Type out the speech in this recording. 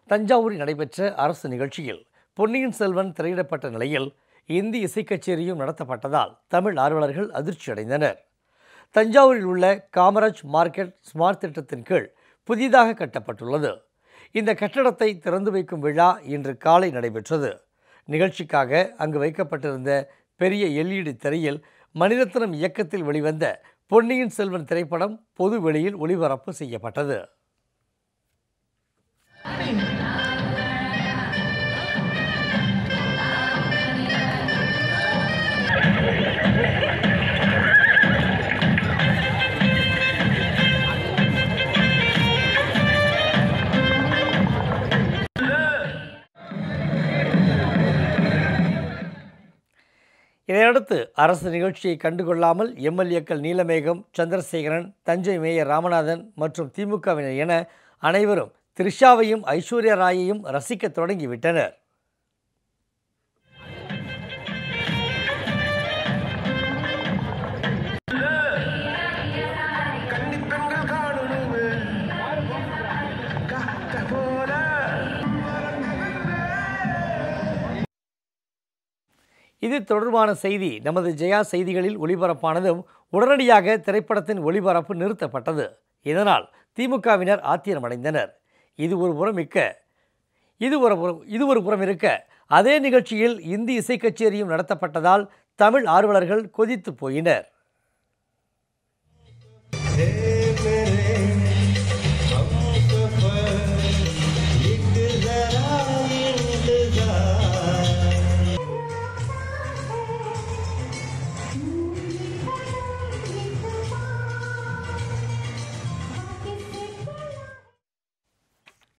தஞ்சாவூரில் நடைபெற்ற அரசு நிகழ்ச்சியில் பொன்னியின் செல்வன் திரையிடப்பட்ட நிலையில் இந்தி இசைக் கச்சேரியும் நடத்தப்பட்டதால் தமிழ் ஆர்வலர்கள் அதிர்ச்சியடைந்தனர் தஞ்சாவூரில் உள்ள காமராஜ் மார்க்கெட் ஸ்மார்ட் திட்டத்தின் கீழ் புதிதாக கட்டப்பட்டுள்ளது இந்த கட்டடத்தை திறந்து வைக்கும் விழா இன்று காலை நடைபெற்றது நிகழ்ச்சிக்காக அங்கு வைக்கப்பட்டிருந்த பெரிய எல்இடி திரையில் மணிரத்னம் இயக்கத்தில் வெளிவந்த பொன்னியின் செல்வன் திரைப்படம் பொது வெளியில் ஒளிபரப்பு செய்யப்பட்டது இதையடுத்து அரசு நிகழ்ச்சியை கண்டுகொள்ளாமல் எம்எல்ஏக்கள் நீலமேகம் சந்திரசேகரன் தஞ்சை மேயர் ராமநாதன் மற்றும் திமுகவினர் என அனைவரும் த்ரிஷாவையும் ஐஸ்வர்யா ராயையும் ரசிக்கத் தொடங்கிவிட்டனர் கன்னிப்பெண்கள் காணணுமே காக்க போல இது தொடர்பான செய்தி நமது ஜெயா செய்திகளில் ஒளிபரப்பானதும் உடனடியாக திரைப்படத்தின் ஒளிபரப்பு நிறுத்தப்பட்டது இதனால் திமுகவினர் ஆத்திரமடைந்தனர் இது ஒரு புறம் இருக்க இது ஒரு புறம் இது ஒரு புறம் இருக்க அதே நிகழ்ச்சியில் இந்தி இசைக் கச்சேரியும் நடத்தப்பட்டதால் தமிழ் ஆர்வலர்கள் கொதித்து போயினர்